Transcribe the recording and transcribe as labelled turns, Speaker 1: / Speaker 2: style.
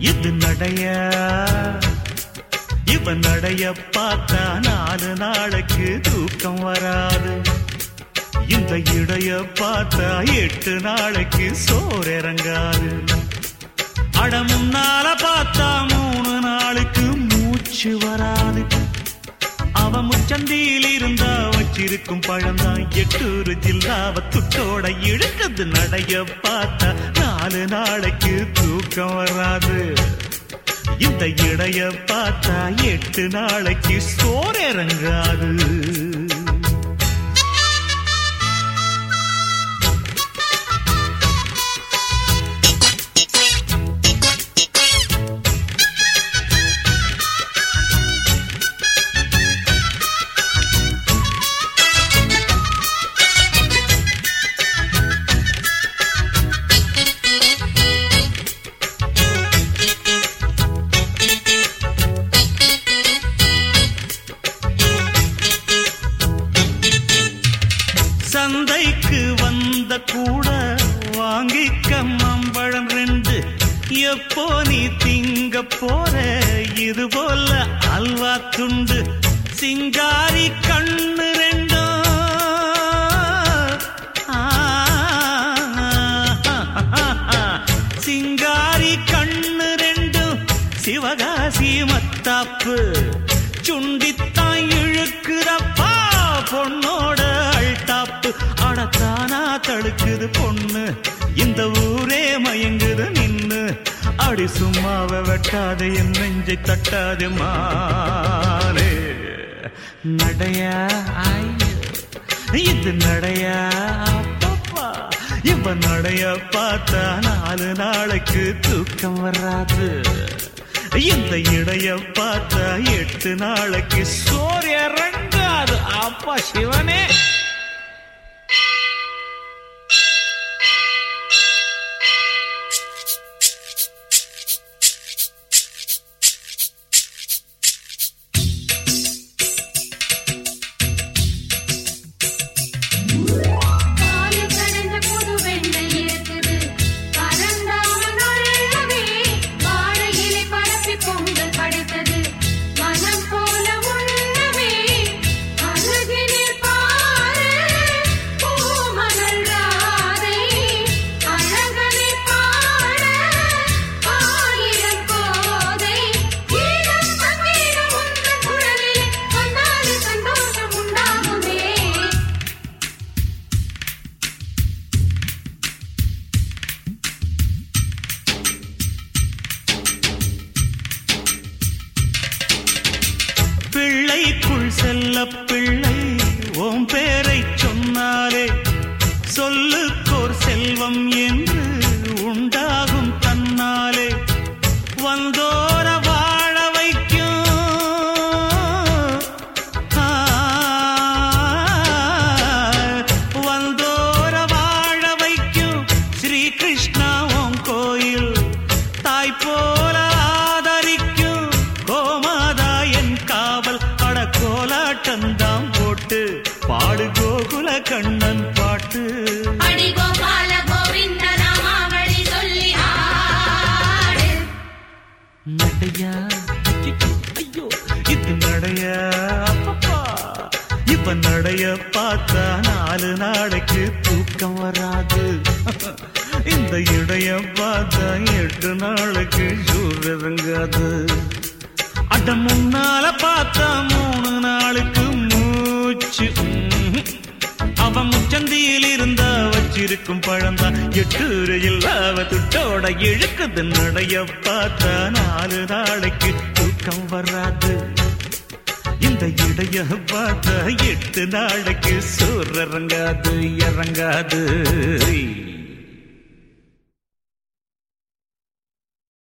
Speaker 1: இது நடையா இவன் நடைய பார்த்தா நாலு நாளைக்கு தூக்கம் வராது இந்த இடைய பார்த்தா எட்டு நாளைக்கு சோறு இறங்காது அட முன்னால பார்த்தா மூணு நாளுக்கு மூச்சு வராது அவன் முச்சந்தியில் இருந்தா வச்சிருக்கும் பழம்தான் எட்டூரு ஜில்லாவ துட்டோட இழுக்குது நடைய பார்த்தா நாலு நாளைக்கு தூக்கம் வராது இந்த இடைய பார்த்தா எட்டு நாளைக்கு சோறு இறங்காது சந்தைக்கு வந்த கூட வாங்கிக்க மாம்பழம் ரெண்டு எப்போ நீ திங்க போற இது போல அல்வா துண்டு சிங்காரி கண்ணு ரெண்டும் ஆ, சிங்காரி கண்ணு ரெண்டும் சிவகாசி மத்தாப்பு சுண்டித்தான் இழுக்குறப்பா பொண்ணோட அழ்தாப்பு அடத்தானா தடுக்குது பொண்ணு இந்த ஊரே மயங்குது நின்னு அடி சும்மாவ வெட்டாதே என் நெஞ்சை தட்டாதே மானே நடையா ஐயோ இது நடையா அப்பப்பா இவன் நடைய பார்த்தா நாலு நாளைக்கு தூக்கம் வராது இந்த இடைய பார்த்தா எட்டு நாளைக்கு சோறு இறங்காது அப்பா சிவனே
Speaker 2: காலை கடந்த புது வெண்ணெய் இருக்குது பரந்தாமன் அருளவே வாழை இலை பரப்பி பொங்கல் படைத்தது மனம் போல உண்ணவே அழகினில் பாரு பூமகள் ராதை அழகனில் பாட ஆயிரம் கோதை கீதம் சங்கீதம் உந்தன் குரலிலே வந்தாலே சந்தோஷம் உண்டாகுமே
Speaker 1: பிள்ளைக்குள் செல்ல பிள்ளை ஓம் பேரை சொன்னாலே சொல்லுக்கோர் செல்வம் என்று உண்டாகும் தன்னாலே வந்தோர வாழ வைக்கும் ஆ, வந்தோர வாழ வைக்கும் ஸ்ரீ கிருஷ்ணா உன் கோயில் தாய் போல ஆதரிக்கும் கோமாதா என் காவல் அட கோலாட்டந்தாம் போட்டு பாடு கோகுல கண்ணன் பாட்டு
Speaker 2: அடி கோபால கோவிந்த நாமாவளி சொல்லி ஆடு
Speaker 1: நடையா ஐயோ இது நடையா அப்பப்பா இப்ப நடைய பார்த்தா நாலு நாளைக்கு தூக்கம் வராது இந்த இடைய பார்த்தா எட்டு நாளைக்கு சூர் இறங்காது அட முன்னால பார்த்தா மூணு நாளுக்கு மூச்சு ம்ஹும். அவன் முச்சந்தியில் இருந்தா வச்சிருக்கும் பழந்தான் எட்டு இல்லாவ துட்டோட இழுக்குது நடைய பார்த்தா நாலு நாளைக்கு தூக்கம் வராது இந்த இடைய பார்த்தா எட்டு நாளைக்கு சோறு இறங்காது இறங்காது